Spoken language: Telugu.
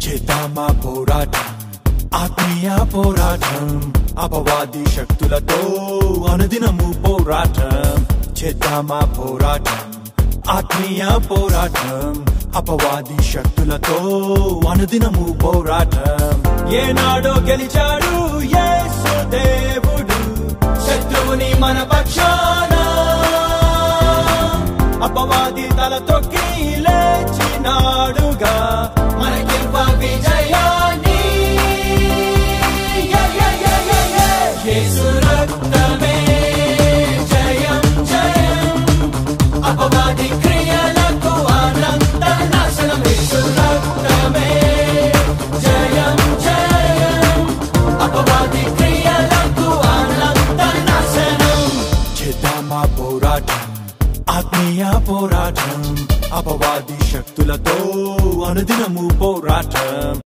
చేద్దామా పోరాటం ఆత్మీయ పోరాటం అపవాది శక్తులతో అనుదినము పోరాటం చేద్దామా పోరాటం ఆత్మీయ పోరాటం అపవాది శక్తులతో అనుదినము పోరాటం ఏనాడో గెలిచాడు యేసు దేవుడు శత్రువుని మన పక్షాన అపవాది తల తొక్కి లేచినాడుగా మనకివ్వ విజయాన్ని Yeah, yeah, yeah, yeah, yeah. యేసు రక్తమే జయం జయం అపవాది క్రియలకు అనంత నాశనం యేసు రక్తమే జయం జయం అపవాది క్రియలకు అనంత నాశనం చేద్దామా పోరాటం ఆత్మీయ పోరాటం అపవాది శక్తులతో అనుదినము పోరాటం